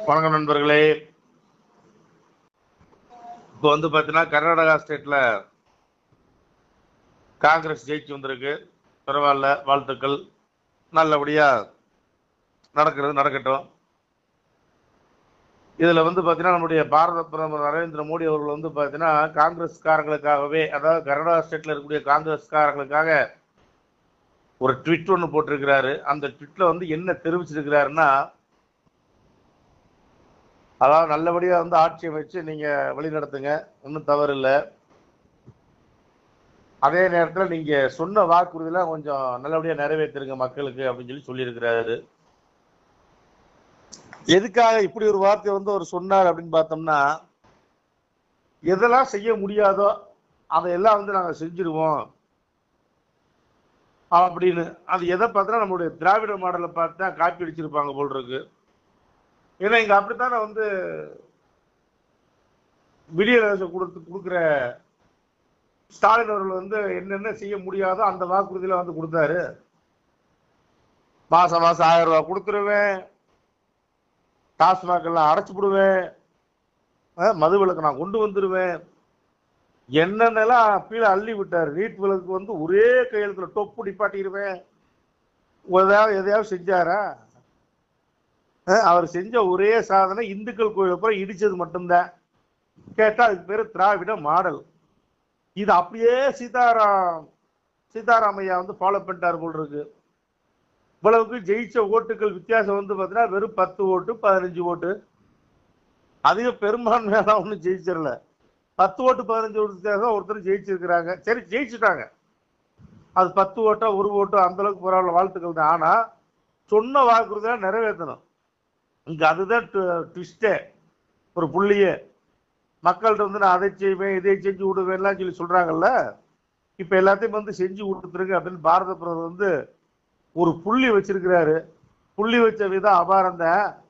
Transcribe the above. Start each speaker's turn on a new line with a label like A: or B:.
A: வணக்கம் நண்பர்களே இப்போ வந்து பார்த்தீங்கன்னா கர்நாடகா ஸ்டேட்ல காங்கிரஸ் ஜெயிச்சு வந்திருக்கு பரவாயில்ல வாழ்த்துக்கள் நல்லபடியா நடக்கிறது நடக்கட்டும் இதுல வந்து பார்த்தீங்கன்னா நம்முடைய பாரத பிரதமர் நரேந்திர மோடி அவர்கள் வந்து பார்த்தீங்கன்னா காங்கிரஸ்காரங்களுக்காகவே அதாவது கர்நாடகா ஸ்டேட்ல இருக்கக்கூடிய காங்கிரஸ்காரங்களுக்காக ஒரு ட்விட் ஒன்று போட்டிருக்கிறாரு அந்த ட்விட்ல வந்து என்ன தெரிவிச்சிருக்கிறாருன்னா அதாவது நல்லபடியா வந்து ஆட்சி அமைச்சு நீங்க வழி நடத்துங்க ஒன்றும் தவறு இல்லை அதே நேரத்தில் நீங்க சொன்ன வாக்குறுதியெல்லாம் கொஞ்சம் நல்லபடியா நிறைவேற்றுருங்க மக்களுக்கு அப்படின்னு சொல்லி சொல்லியிருக்கிறாரு எதுக்காக இப்படி ஒரு வார்த்தை வந்து அவர் சொன்னார் அப்படின்னு பார்த்தோம்னா எதெல்லாம் செய்ய முடியாதோ அதையெல்லாம் வந்து நாங்கள் செஞ்சிருவோம் அப்படின்னு அது எதை பார்த்தா நம்மளுடைய திராவிட மாடலை பார்த்தா காப்பி அடிச்சிருப்பாங்க போல் இருக்கு ஏன்னா இங்க அப்படித்தானே வந்து விடியரசு கொடுத்து கொடுக்குற ஸ்டாலின் அவர்கள் வந்து என்னென்ன செய்ய முடியாதோ அந்த வாக்குறுதியில வந்து கொடுத்தாரு மாசம் மாசம் ஆயிரம் ரூபாய் கொடுத்துருவேன் டாஸ்மாக் எல்லாம் அடைச்சு விடுவேன் அஹ் மது விலக்கு நான் கொண்டு வந்துருவேன் என்னென்னலாம் கீழே அள்ளி விட்டார் நீட் விலக்கு வந்து ஒரே கையெழுத்துல டொப்பு நிப்பாட்டிடுவேன் எதையாவது எதையாவது செஞ்சாரா அஹ் அவர் செஞ்ச ஒரே சாதனை இந்துக்கள் கோயில் அப்புறம் இடிச்சது மட்டும்தான் கேட்டா அதுக்கு பேரு திராவிட மாடல் இது அப்படியே சீதாராம் சீதாராமையா வந்து ஃபாலோ பண்ணிட்டார் போல் இருக்கு இவ்வளவுக்கு ஜெயிச்ச ஓட்டுகள் வித்தியாசம் வந்து பார்த்தீங்கன்னா வெறும் பத்து ஓட்டு பதினஞ்சு ஓட்டு அதிக பெரும்பான்மையெல்லாம் ஒன்றும் ஜெயிச்சிடல பத்து ஓட்டு பதினஞ்சு ஓட்டு வித்தியாசம் ஒருத்தர் ஜெயிச்சிருக்கிறாங்க சரி ஜெயிச்சுட்டாங்க அது பத்து ஓட்டோ ஒரு ஓட்டோ அந்த அளவுக்கு பரவாயில்ல வாழ்த்துக்கள் தான் ஆனா சொன்ன வாக்குறுதியை நிறைவேற்றணும் இங்க அதுதான் ட்விஸ்டே ஒரு புள்ளியே மக்கள்கிட்ட வந்து நான் அதை செய்வேன் இதை செஞ்சு விடுவேன்லாம் சொல்லி சொல்றாங்கல்ல இப்ப எல்லாத்தையும் வந்து செஞ்சு கொடுத்துருங்க அப்படின்னு பாரத பிரதமர் வந்து ஒரு புள்ளி வச்சிருக்கிறாரு புள்ளி வச்ச விதம் அபாரம் தான்